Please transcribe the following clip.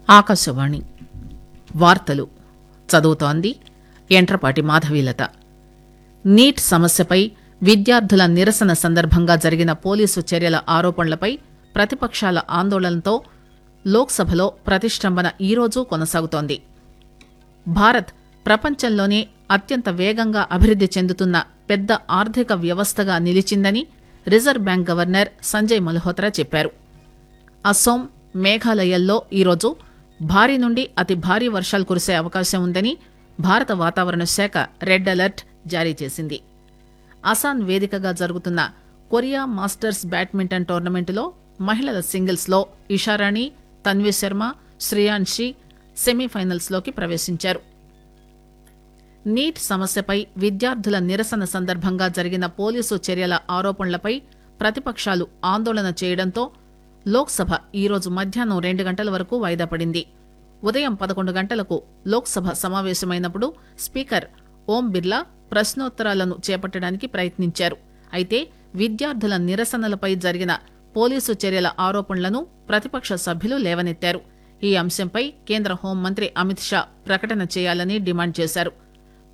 ఆకాశవాణి వార్తలు చదువుతోంది ఎంట్రపాటి మాధవీలత నీట్ సమస్యపై విద్యార్థుల నిరసన సందర్భంగా జరిగిన పోలీసు చర్యల ఆరోపణలపై ప్రతిపక్షాల ఆందోళనతో లోక్సభలో ప్రతిష్టంభన ఈరోజు కొనసాగుతోంది భారత్ ప్రపంచంలోనే అత్యంత వేగంగా అభివృద్ది చెందుతున్న పెద్ద ఆర్థిక వ్యవస్థగా నిలిచిందని reserve bank governor Sanjay Malhotra చెప్పారు అస్సోం మేఘాలయల్లో ఈరోజు భారీ నుండి అతి భారీ వర్షాలు కురిసే అవకాశం ఉందని భారత వాతావరణ శాఖ రెడ్ అలర్ట్ జారీ చేసింది అసాన్ వేదికగా జరుగుతున్న కొరియా మాస్టర్స్ బ్యాడ్మింటన్ టోర్నమెంటులో మహిళల సింగిల్స్ లో ఇషారాణి తన్వి శర్మ శ్రేయాన్షి సెమీఫైనల్స్ లోకి ప్రవేశించారు నీట్ సమస్యపై విద్యార్థుల నిరసన సందర్భంగా జరిగిన పోలీసు చర్యల ఆరోపణలపై ప్రతిపక్షాలు ఆందోళన చేయడంతో లోక్సభ ఈరోజు మధ్యాహ్నం రెండు గంటల వరకు వాయిదా పడింది ఉదయం పదకొండు గంటలకు లోక్సభ సమావేశమైనప్పుడు స్పీకర్ ఓం బిర్లా ప్రశ్నోత్తరాలను చేపట్టడానికి ప్రయత్నించారు అయితే విద్యార్థుల నిరసనలపై జరిగిన పోలీసు చర్యల ఆరోపణలను ప్రతిపక్ష సభ్యులు లేవనెత్తారు ఈ అంశంపై కేంద్ర హోంమంత్రి అమిత్ షా ప్రకటన చేయాలని డిమాండ్ చేశారు